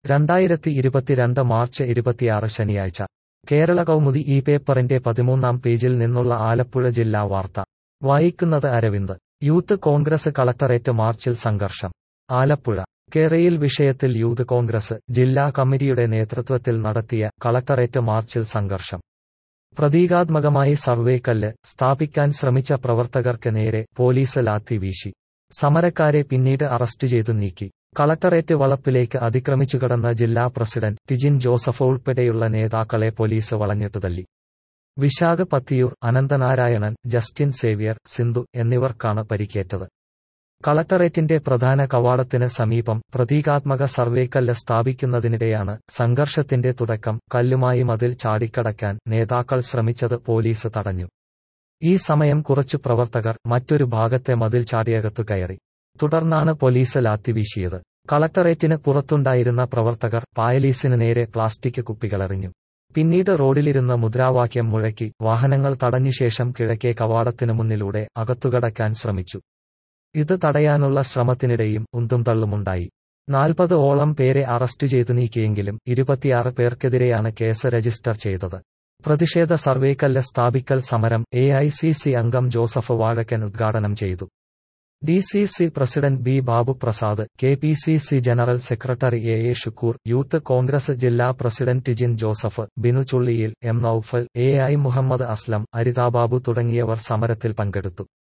രണ്ടായിരത്തി ഇരുപത്തിരണ്ട് മാർച്ച് ഇരുപത്തിയാറ് ശനിയാഴ്ച കേരള കൗമുദി ഈ പേപ്പറിന്റെ പതിമൂന്നാം പേജിൽ നിന്നുള്ള ആലപ്പുഴ ജില്ലാ വാർത്ത വായിക്കുന്നത് അരവിന്ദ് യൂത്ത് കോൺഗ്രസ് കളക്ടറേറ്റ് മാർച്ചിൽ സംഘർഷം ആലപ്പുഴ കേരയിൽ വിഷയത്തിൽ യൂത്ത് കോൺഗ്രസ് ജില്ലാ കമ്മിറ്റിയുടെ നേതൃത്വത്തിൽ നടത്തിയ കളക്ടറേറ്റ് മാർച്ചിൽ സംഘർഷം പ്രതീകാത്മകമായി സർവേക്കല്ല് സ്ഥാപിക്കാൻ ശ്രമിച്ച പ്രവർത്തകർക്ക് നേരെ പോലീസ് ലാത്തി വീശി സമരക്കാരെ പിന്നീട് അറസ്റ്റ് ചെയ്തു നീക്കി കളക്ടറേറ്റ് വളപ്പിലേക്ക് അതിക്രമിച്ചുകടന്ന ജില്ലാ പ്രസിഡന്റ് ടിജിൻ ജോസഫ് ഉൾപ്പെടെയുള്ള നേതാക്കളെ പോലീസ് വളഞ്ഞിട്ടു തല്ലി വിശാഖ പത്തിയൂർ അനന്തനാരായണൻ ജസ്റ്റിൻ സേവ്യർ സിന്ധു എന്നിവർക്കാണ് പരിക്കേറ്റത് കളക്ടറേറ്റിന്റെ പ്രധാന കവാടത്തിന് സമീപം പ്രതീകാത്മക സർവേക്കല്ല് സ്ഥാപിക്കുന്നതിനിടെയാണ് സംഘർഷത്തിന്റെ തുടക്കം കല്ലുമായി മതിൽ ചാടിക്കടക്കാൻ നേതാക്കൾ ശ്രമിച്ചത് പോലീസ് തടഞ്ഞു ഈ സമയം കുറച്ചു പ്രവർത്തകർ മറ്റൊരു ഭാഗത്തെ മതിൽ ചാടിയകത്തു കയറി തുടർന്നാണ് പോലീസ് ലാത്തി വീശിയത് കളക്ടറേറ്റിന് പുറത്തുണ്ടായിരുന്ന പ്രവർത്തകർ പായലീസിന് നേരെ പ്ലാസ്റ്റിക് കുപ്പികളെറിഞ്ഞു പിന്നീട് റോഡിലിരുന്ന് മുദ്രാവാക്യം മുഴക്കി വാഹനങ്ങൾ തടഞ്ഞുശേഷം കിഴക്കേ കവാടത്തിനു മുന്നിലൂടെ അകത്തുകടക്കാൻ ശ്രമിച്ചു ഇത് തടയാനുള്ള ശ്രമത്തിനിടെയും ഉന്തും തള്ളുമുണ്ടായി നാൽപ്പത് ഓളം പേരെ അറസ്റ്റ് ചെയ്തു നീക്കിയെങ്കിലും ഇരുപത്തിയാറ് പേർക്കെതിരെയാണ് കേസ് രജിസ്റ്റർ ചെയ്തത് പ്രതിഷേധ സർവേക്കല്ല് സ്ഥാപിക്കൽ സമരം എ അംഗം ജോസഫ് വാഴക്കൻ ഉദ്ഘാടനം ചെയ്തു D C C president B Babu Prasad K P C C general secretary A A Shukoor youth Congress ജില്ലാ president Tijin Joseph Binu Chulliyil M Noufal A I Muhammad Aslam Arithababu തുടങ്ങിയവർ സമരത്തിൽ പങ്കെടുത്തു